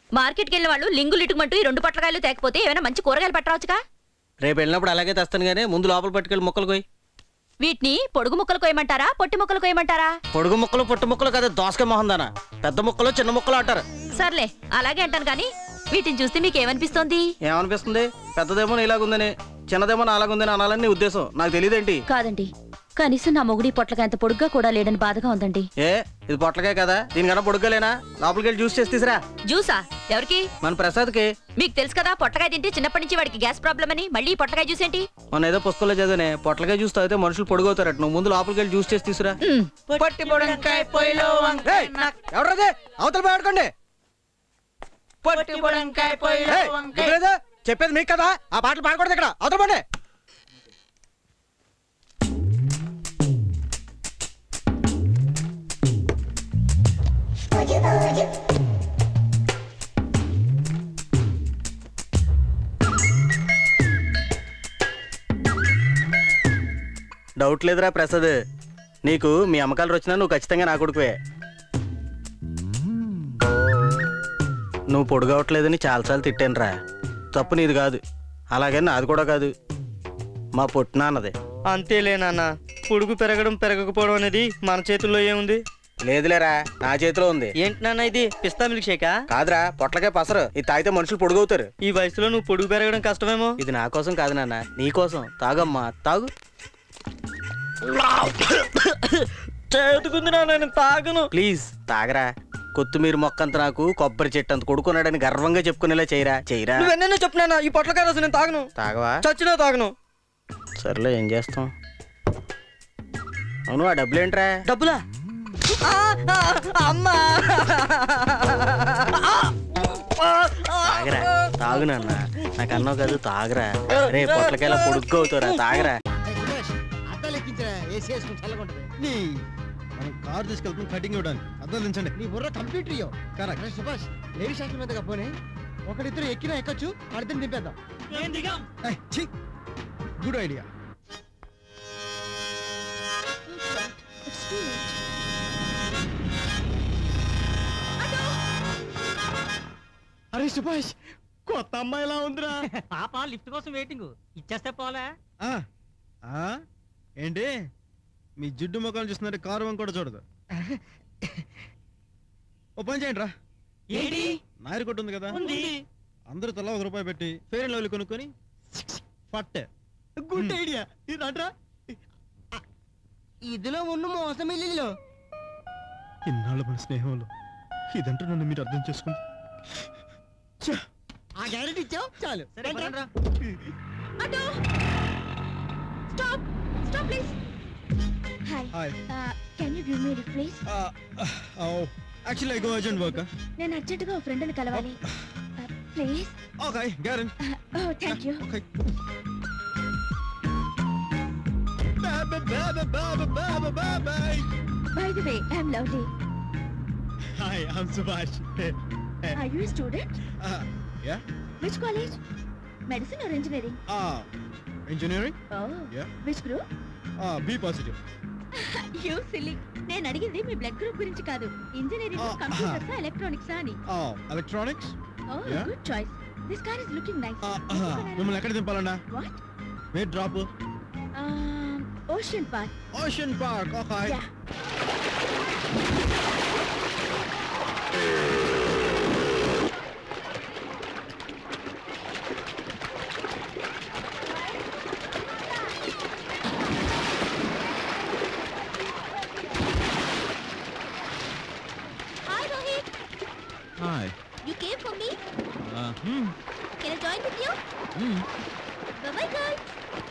మార్కెట్కి వెళ్ళిన వాళ్ళు లింగులు ఇటుమంటూ ఈ రెండు పొట్లకాయలు తేకపోతే ఏమైనా మంచి కూరగాయలు పట్టరావచ్చుగా రేపు వెళ్ళినప్పుడు అలాగే తెస్తాను కానీ ముందు లోపల పట్టుకెళ్ళి ముక్కలు కోయి వీటిని పొడుగు ముక్కలు కోయమంటారా పొట్టి ముక్కలు కోయమంటారా పొడుగు ముక్కలు పొట్టు ముక్కలు కదా దోసకాయ మొహం దానా పెద్ద ముక్కలు చిన్న ముక్కలు అంటారు సర్లే అలాగే అంటాను కానీ వీటిని చూస్తే మీకు ఏమనిపిస్తోంది ఏమనిపిస్తుంది పెద్దదేమో ఇలాగుందని చిన్నదేమో నాలాగుందని అనాలని నీ ఉద్దేశం నాకు తెలియదేంటి కాదండి కనీసం నా మొగుడి పొట్లకాయ అంత పొడుగ్గా కూడా లేడని బాధగా ఉందండి ఏ ఇది పొట్లకాయ కదా దీనికన్నా పొడుగ్గాలేనా లోపలికి వెళ్ళి జ్యూస్ చేసి తీసురా జ్యూసా ఎవరికి మన ప్రసాద్కి మీకు తెలుసు కదా పొట్లకాయ తింటే చిన్నప్పటి నుంచి వాడికి గ్యాస్ ప్రాబ్లం అని మళ్ళీ ఈ పొట్లకాయ జ్యూస్ ఏంటి మొన్న ఏదో పుస్తకంలో చదివానే పొట్లకాయ జ్యూస్ తాగితే మనుషులు పొడుగవుతారట నువ్వు ముందు లోపలికి వెళ్ళి జ్యూస్ చేసి తీసురా మ్, ఎవరదే అవతల పోయి ఆడుకోండి ఏయ్, గుర్తులేదా? చెప్పేది మీకు కదా ఆ పాటలు పాడకూడదు ఇక్కడ అవతల పండి డౌట్ లేదురా ప్రసాద్ నీకు మీ అమ్మకాలు వచ్చినా నువ్వు ఖచ్చితంగా నా కొడుకువే నువ్వు పొడుగవట్లేదని చాలాసార్లు తిట్టానురా తప్పు నీది కాదు అలాగే నాది కూడా కాదు మా పొట్టినాన్నది అంతేలే నాన్న పొడుగు పెరగడం పెరగకపోవడం అనేది మన చేతుల్లో ఏముంది లేదులేరా నా చేతిలో ఉంది ఏంటి నాన్న ఇది పిస్తా మిల్క్ షేకా కాదురా పొట్లకే పసరు ఇది తాగితే మనుషులు పొడుగవుతారు ఈ వయసులో నువ్వు పొడుగు పెరగడం కష్టమేమో ఇది నా కోసం కాదు నాన్న నీ కోసం తాగమ్మా తాగు చేతుకుంది నాన్న నేను తాగను ప్లీజ్ తాగరా కొత్తిమీర మొక్కంత నాకు కొబ్బరి చెట్టు అంత కొడుకున్నాడని గర్వంగా చెప్పుకునేలా చేయరా చేయరా నువ్వెన్నెన్నో చెప్పు నాన్న ఈ పొట్లకాయ రసం నేను తాగను తాగవా చచ్చినా తాగను సర్లే ఏం చేస్తాం అవును ఆ డబ్బులు ఏంట్రా డబ్బులా ఆ, ఆ, అమ్మా తాగరా తాగు నాన్న నాకు అన్నావు కాదు తాగరా రే పొట్లకాయల పొడుగ్గా అవుతారా తాగరా అద్దాలు ఎక్కించరా ఏసీ వేసుకుని చల్లకుంటది నీ మనం కార్ తీసుకెళ్తాం కటింగ్ ఇవ్వడానికి అర్థం దించండి నీ బుర్ర కంప్యూటర్ ఇయ్యో కరెక్ట్ అరే సుభాష్ లేడీ శాస్త్రం మీద పోనీ ఒకరిద్దరు ఎక్కినా ఎక్కచ్చు అర్థం దింపేద్దాం గుడ్ ఐడియా అరే సుభాష్ కొత్త అమ్మాయిలా ఉందిరా పాప లిఫ్ట్ కోసం వెయిటింగ్ ఇచ్చేస్తే పోలే ఆ, ఆ, ఏంటి మీ జిడ్డు ముఖాలు చూస్తున్నారు కారు వంక కూడా చూడదు ఓ పని చేయండి రా ఏంటి నాయర్ కొట్టు ఉంది కదా ఉంది అందరూ తలా ఒక రూపాయి పెట్టి ఫేర్ అండ్ లవ్లీ కొనుక్కొని పట్టే గుడ్ ఐడియా ఇది అంటరా ఇదిలో ఉన్న మోసం ఇల్లులో ఇన్నాళ్ళ మన స్నేహంలో ఇదంటూ నన్ను మీరు అర్థం చేసుకుంది ఛ! ఆ గ్యారెంటీ ఇచ్చావు చాలు సరే పదండ్రా. Auto stop stop please hi hi can you give me please actually I go urgent work నేను అర్జెంటుగా ఒక ఫ్రెండ్ని కలవాలి please okay guarantee oh thank you okay by the way I'm lovely hi I'm Subhash are you student yeah which college medicine or engineering engineering oh Yeah. Which group B positive you silly నేను అడిగింది మీ blood group గురించి కాదు engineering Ah, computers electronics అని electronics oh Yeah. Good choice this car is looking nice మిమ్మల్ని ఎక్కడ దింపాలన్నా what may drop ocean park ocean park okay Yeah. Hi Rohit, hi you came for me? Can I join with you? Bye bye girls.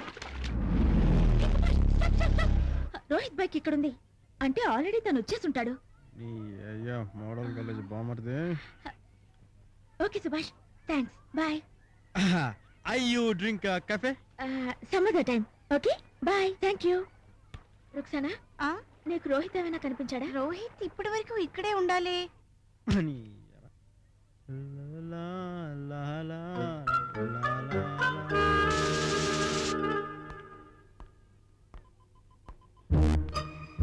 Rohit bike ఇక్కడ ఉంది అంటే already తను వచ్చేసి ఉంటాడు నీ అయ్యా మోడల్ కాలేజ్ బాగుమరిది okay Subhash thanks bye I you drink coffee some other time okay bye thank you Ruksana నీకు రోహిత్ ఏమైనా కనిపించాడా రోహిత్ ఇప్పటి వరకు ఇక్కడే ఉండాలి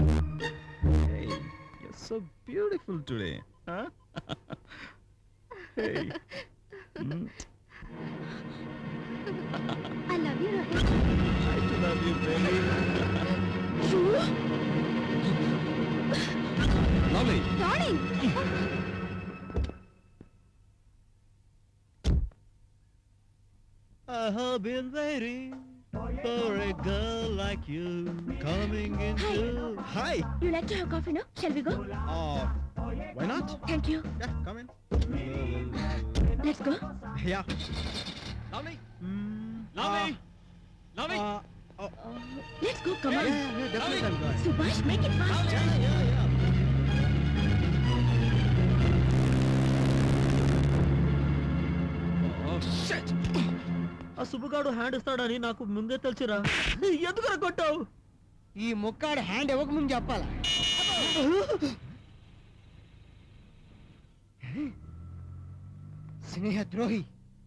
so beautiful today I love you Rohit lovely darling I have been waiting for a girl like you coming into. Hi. You like to have coffee no shall we go Uh, why not? Thank you Yeah, come in. Let's go Yeah. Lovely. Mm, Lovely. uh, Lovely. uh, oh, let's go come yeah, on yeah, definitely I'm going. Subhash make it fast Yeah, yeah, yeah. Oh, shit. ఆ సుబ్బుగాడు hand ఇస్తాడని నాకు ముందే తెలుసురా ఎందుకు కొట్టావు ఈ ముక్కాడు hand ఇవ్వక ముందు చెప్పాలా స్నేహ ద్రోహి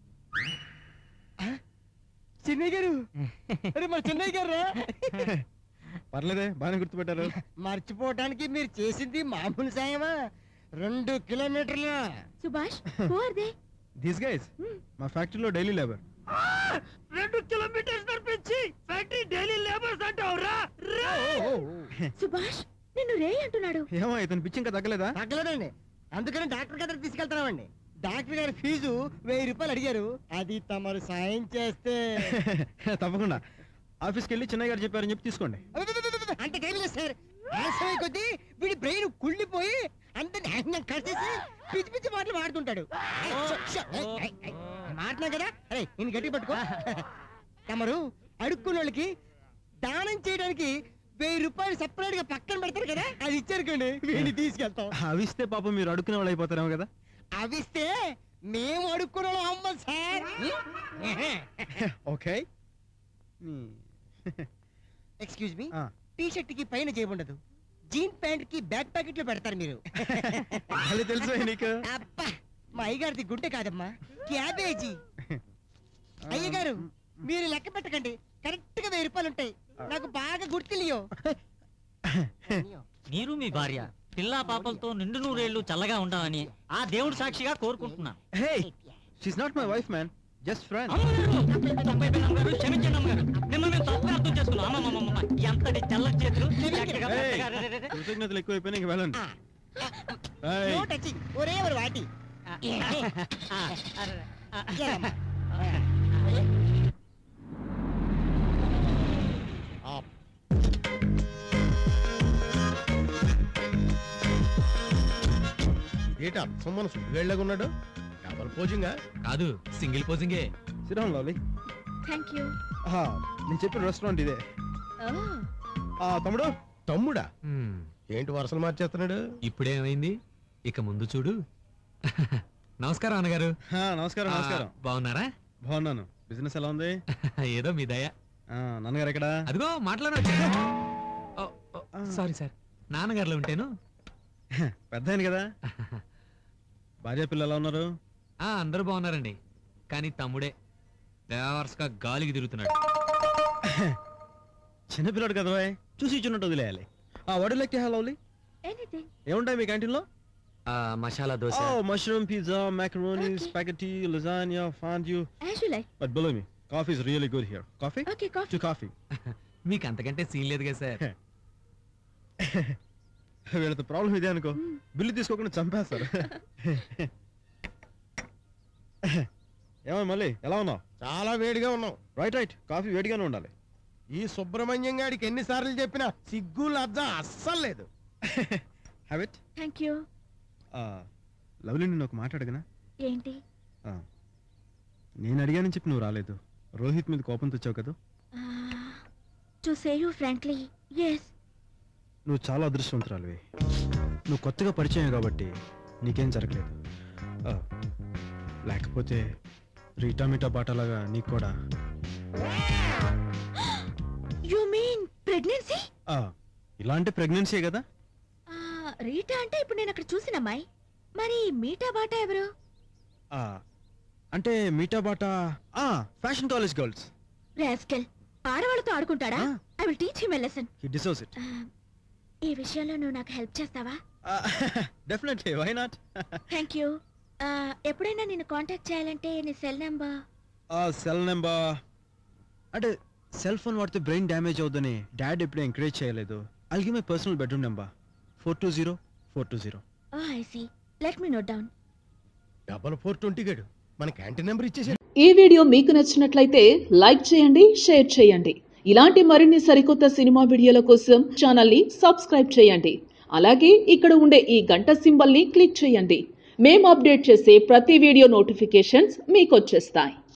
ఆ? చిన్నయ్య గారు అరే మన చిన్నయ్య గారు రా. పర్లేదే బాగానే గుర్తుపెట్టారు మర్చిపోవటానికి మీరు చేసింది మామూలు సాయమా రెండు కిలోమీటర్ల Subhash who are they these guys మా ఫ్యాక్టరీలో డైలీ లేబర్ రెండు కిలోమీటర్స్ నడిపించి ఫ్యాక్టరీ డైలీ లేబర్స్ అంటావురా సుభాష్ నిన్ను రే అంటున్నాడు ఏమో ఇతను పిచ్చి ఇంకా తగ్గలేదా తగ్గలేదండి అందుకని డాక్టర్ దగ్గర తీసుకెళ్తున్నామండి డాక్టర్ గారి ఫీజు వెయ్యి రూపాయలు అడిగారు అది తమరు సాయం చేస్తే తప్పకుండా ఆఫీస్కి వెళ్ళి చిన్నయ్య గారు చెప్పారని చెప్పి తీసుకోండి అబ్బబ్బబ్బబ్బబ్బ! అంత టైం లేదు సార్ ఆలస్యమై కొద్దీ వీడి బ్రెయిన్ కుళ్ళిపోయి అంత నాశనం కట్టేసి పిచ్చి పిచ్చి మాటలు మాడుతుంటాడు మాట్లాడు కదా అరే నేను గట్టి పట్టుకో తమరు అడుక్కున్న వాళ్ళకి దానం చేయడానికి వెయ్యి రూపాయలు సెపరేట్ గా పక్కన పెడతారు కదా అది ఇచ్చారు కండి వీడిని తీసుకెళ్తాం అవిస్తే పాపం మీరు అడుక్కునే వాళ్ళు అయిపోతారేమో కదా అవిస్తే మేము అడుక్కున్న వాళ్ళం అమ్మ సార్ ఓకే ఎక్స్క్యూజ్ మీ ఆ. టీ షర్ట్ కి పైన చేయబఉండదు జీన్ ప్యాంట్ కి బ్యాక్ ప్యాకెట్ లో పెడతారు మీరు మళ్ళీ తెలుసు నీకు అబ్బా మా అయ్యగారిది గుండె కాదమ్మా క్యాబేజీ అయ్యగారు మీరు లెక్క పెట్టకండి కరెక్ట్ గా వెయ్యి రూపాయలు ఉంటాయి నాకు బాగా గుర్తులియో మీరు మీ భార్య పిల్లా పాపలతో నిండు నూరేళ్లు చల్లగా ఉండాలని ఆ దేవుడు సాక్షిగా కోరుకుంటున్నాను hey she's not my wife man just friend అమ్మగారు, తప్పైపోయింది అమ్మగారు, క్షమించండి అమ్మగారు మిమ్మల్ని మేము తప్పుగా అర్థం చేసుకున్నాం అమ్మమ్మమ్మ ఎంతటి చల్ల చేతులు చక్కగా మెత్తగా రే, రే, రే. కృతజ్ఞతలు ఎక్కువైపోయినాయి ఇంక వెళ్ళండి ఏయ్, నో టచింగ్ ఒరే ఒక వాటి ఆ, అరే, ఆ, ఏమ్మా? ఏటా సొమ్మను సుబ్బుగేళ్ళగా ఉన్నాడు డబల్ పోజింగా కాదు సింగిల్ పోజింగే sit down, lovely. Thank you ఆహా, నేను చెప్పిన రెస్టారెంట్ ఇదే ఆ, తమ్ముడు తమ్ముడా హ్మ్, ఏంటి వరుసలు మార్చేస్తున్నాడు ఇప్పుడేమైంది ఇక ముందు చూడు నమస్కారం అన్నగారు ఆ, నమస్కారం నమస్కారం ఆ, బాగున్నారా బాగున్నాను బిజినెస్ ఎలా ఉంది ఏదో మీ దయ ఆ, నాన్నగారు ఎక్కడ అదిగో మాట్లాడి సారీ సార్ నాన్నగారులో ఉంటాను పెద్ద ఆయన కదా భార్య పిల్లలు ఎలా ఉన్నారు ఆ అందరూ బాగున్నారండి కానీ తమ్ముడే గా గాలికి తిరుగుతున్నాడు చిన్నపిల్లడు కదా బాయ్. చూసి ఇచ్చినట్టు వదిలేయాలి ఆ would like have lovely anything ఏముంటాయి మీ క్యాంటీన్లో ఆ masala dosa oh mushroom pizza macaroni Okay. spaghetti lasagna fondue as you like but believe me coffee is really good here coffee okay coffee to coffee మీకు అంతకంటే సీన్ లేదు కదా సార్ వీళ్ళతో problem ఇదే అనుకో బిల్లు తీసుకోకుండా చంపేస్తారు ఏమో మళ్ళీ ఎలా ఉన్నావు చాలా వేడిగా ఉన్నావు రైట్ రైట్ కాఫీ వేడిగానే ఉండాలి ఈ సుబ్రహ్మణ్యం గాడికి ఎన్నిసార్లు చెప్పినా సిగ్గు లజ్జ అస్సలు లేదు have it thank you lovely నేను ఒక మాట అడగనా ఏంటి ఆ, నేను అడిగానని చెప్పి నువ్వు రాలేదు రోహిత్ మీద కోపంతో వచ్చావు కదా to say you frankly yes నువ్వు చాలా అదృష్టవంతురాలివి నువ్వు కొత్తగా పరిచయం కాబట్టి నీకేం జరగలేదు ఆ, లేకపోతే రీటా మీటా బాటలాగా నీకు కూడా యు మీన్ ప్రెగ్నెన్సీ ఆ, ఇలాంటి ప్రెగ్నెన్సీ కదా రీటా అంటే ఇప్పుడు నేను అక్కడ చూసిన అమ్మాయి మరి మీటా బాటా ఎవరు ఆ, అంటే Meeta Bata fashion college girls rascal ఆడవాళ్ళతో ఆడుకుంటాడా Ah. I will teach him lesson he deserves it ఈ విషయంలో నువ్వు నాకు హెల్ప్ చేస్తావా definitely why not thank you ఆ, ఎప్పుడైనా నిన్ను కాంటాక్ట్ చేయాలంటే నీ సెల్ నెంబర్ ఆ సెల్ నెంబర్ అంటే సెల్ ఫోన్ వాడితే బ్రెయిన్ డ్యామేజ్ అవుతుందని డాడ్ ఎప్పుడు ఎంకరేజ్ చేయలేదు అల్గి my personal bedroom number four two zero four two zero oh I see let me note down double four twenty గడు మన క్యాంటీన్ నెంబర్ ఇచ్చేసి ఈ వీడియో మీకు నచ్చినట్లయితే లైక్ చేయండి షేర్ చేయండి ఇలాంటి మరిన్ని సరికొత్త సినిమా వీడియోల కోసం ఛానల్ని సబ్స్క్రైబ్ చేయండి అలాగే ఇక్కడ ఉండే ఈ గంట సింబల్ని క్లిక్ చేయండి మేము అప్డేట్ చేసే ప్రతి వీడియో నోటిఫికేషన్స్ మీకు వచ్చేస్తాయి